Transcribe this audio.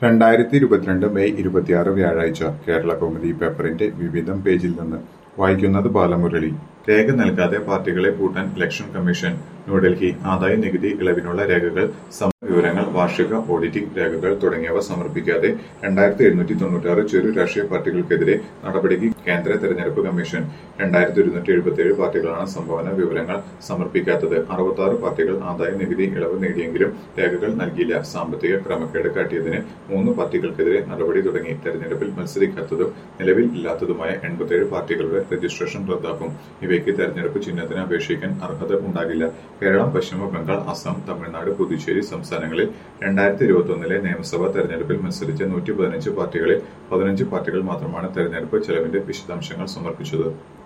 രണ്ടായിരത്തി ഇരുപത്തിരണ്ട് മെയ് ഇരുപത്തിയാറ് വ്യാഴാഴ്ച കേരള കൗമുദി പേപ്പറിന്റെ വിവിധം പേജിൽ നിന്ന് വായിക്കുന്നത് ബാലമുരളി രേഖ നൽകാതെ പാർട്ടികളെ പൂട്ടാൻ ഇലക്ഷൻ കമ്മീഷൻ ന്യൂഡൽഹി ആദായ നികുതി ഇളവിനുള്ള രേഖകൾ വിവരങ്ങൾ വാർഷിക ഓഡിറ്റിംഗ് രേഖകൾ തുടങ്ങിയവ സമർപ്പിക്കാതെ രണ്ടായിരത്തി എഴുന്നൂറ്റി തൊണ്ണൂറ്റാറ് ചെറു രാഷ്ട്രീയ പാർട്ടികൾക്കെതിരെ നടപടിക്ക് കേന്ദ്ര തെരഞ്ഞെടുപ്പ് കമ്മീഷൻ രണ്ടായിരത്തി ഒരുന്നൂറ്റി എഴുപത്തിയേഴ് പാർട്ടികളാണ് സംഭാവന വിവരങ്ങൾ സമർപ്പിക്കാത്തത് അറുപത്തി പാർട്ടികൾ ആദായ നികുതി ഇളവ് നേടിയെങ്കിലും രേഖകൾ നൽകിയില്ല സാമ്പത്തിക ക്രമക്കേട് കാട്ടിയതിന് മൂന്ന് പാർട്ടികൾക്കെതിരെ നടപടി തുടങ്ങി തെരഞ്ഞെടുപ്പിൽ മത്സരിക്കാത്തതും നിലവിൽ ഇല്ലാത്തതുമായ എൺപത്തിയേഴ് പാർട്ടികളുടെ രജിസ്ട്രേഷൻ റദ്ദാക്കും ഇവയ്ക്ക് തെരഞ്ഞെടുപ്പ് ചിഹ്നത്തിന് അപേക്ഷിക്കാൻ അർഹത ഉണ്ടാകില്ല കേരളം പശ്ചിമ ബംഗാൾ അസം തമിഴ്നാട് പുതുച്ചേരി സംസ്ഥാനങ്ങളിൽ രണ്ടായിരത്തി ഇരുപത്തിയൊന്നിലെ നിയമസഭാ തെരഞ്ഞെടുപ്പിൽ മത്സരിച്ച നൂറ്റി പതിനഞ്ച് പാർട്ടികളിൽ പതിനഞ്ച് പാർട്ടികൾ മാത്രമാണ് തെരഞ്ഞെടുപ്പ് ചെലവിന്റെ വിശദാംശങ്ങൾ സമർപ്പിച്ചത്